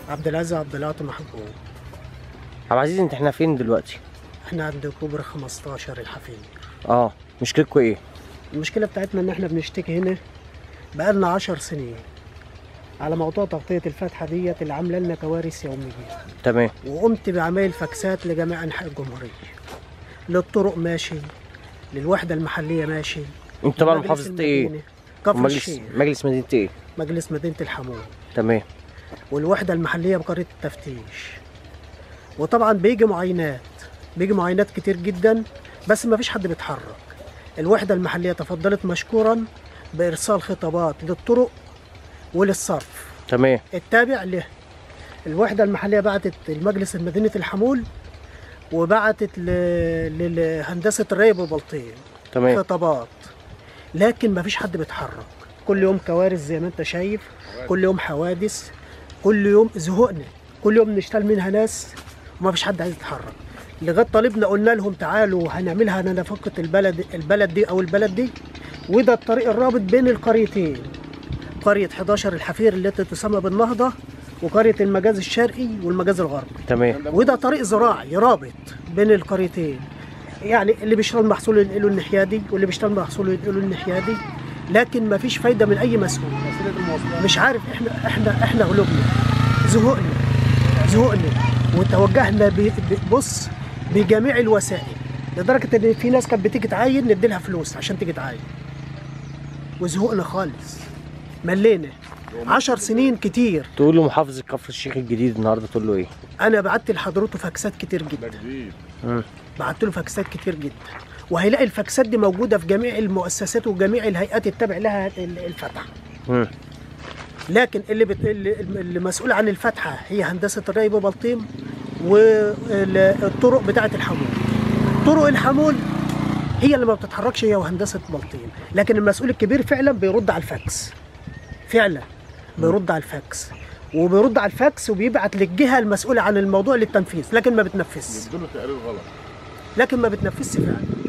عبد العزيز عبد العاطي محبوب عبد العزيز انت احنا فين دلوقتي احنا عند كوبري 15 الحفيد اه مشكلتكم ايه المشكله بتاعتنا ان احنا بنشتكي هنا بقالنا 10 سنين على موضوع تغطيه الفتحه ديت اللي عامله لنا كوارث يوميه تمام وقمت بعمل فاكسات لجميع انحاء الجمهوريه للطرق ماشي للوحده المحليه ماشي انت طبعا لمجلس محافظة ايه المدينة، كفر مجلس الشيخ مجلس مدينة ايه مجلس مدينه الحمود تمام والوحده المحليه بقريه التفتيش وطبعا بيجي معاينات بيجي معاينات كتير جدا بس ما فيش حد بيتحرك الوحده المحليه تفضلت مشكورا بارسال خطابات للطرق وللصرف تمام التابع له الوحده المحليه بعتت لمجلس مدينه الحمول وبعتت ل- لهندسه الري ببلطيم تمام خطابات لكن ما فيش حد بيتحرك كل يوم كوارث زي ما انت شايف كل يوم حوادث كل يوم زهقنا كل يوم نشتغل منها ناس وما فيش حد عايز يتحرك لغايه طالبنا قلنا لهم تعالوا هنعملها نفقة البلد البلد دي او البلد دي وده الطريق الرابط بين القريتين قريه 11 الحفير التي تسمى بالنهضه وقريه المجاز الشرقي والمجاز الغربي تمام وده طريق زراعي رابط بين القريتين يعني اللي بيشتغل محصول ينقله الناحيه دي واللي بيشتغل محصول ينقله الناحيه دي لكن ما فيش فايده من اي مسؤول مش عارف احنا احنا احنا غلوبنا زهقنا زهقنا وتوجهنا ب- ب- بص بجميع الوسائل لدرجه ان في ناس كانت بتيجي تعاين ندي لها فلوس عشان تيجي تعاين وزهقنا خالص ملينا عشر سنين كتير تقول له محافظ كفر الشيخ الجديد النهارده تقول له ايه انا بعت لحضرته فاكسات كتير جدا مم. بعت له فاكسات كتير جدا وهيلاقي الفاكسات دي موجوده في جميع المؤسسات وجميع الهيئات التابع لها ال- الفتح مم. لكن اللي, بت... اللي اللي مسؤول عن الفتحه هي هندسه الري ببلطيم والطرق بتاعه الحمول طرق الحمول هي اللي ما بتتحركش هي وهندسه بلطيم لكن المسؤول الكبير فعلا بيرد على الفاكس فعلا بيرد على الفاكس وبيرد على الفاكس وبيبعت للجهه المسؤوله عن الموضوع للتنفيذ لكن ما بتنفذش بيدوا تقرير غلط لكن ما بتنفذش فعلا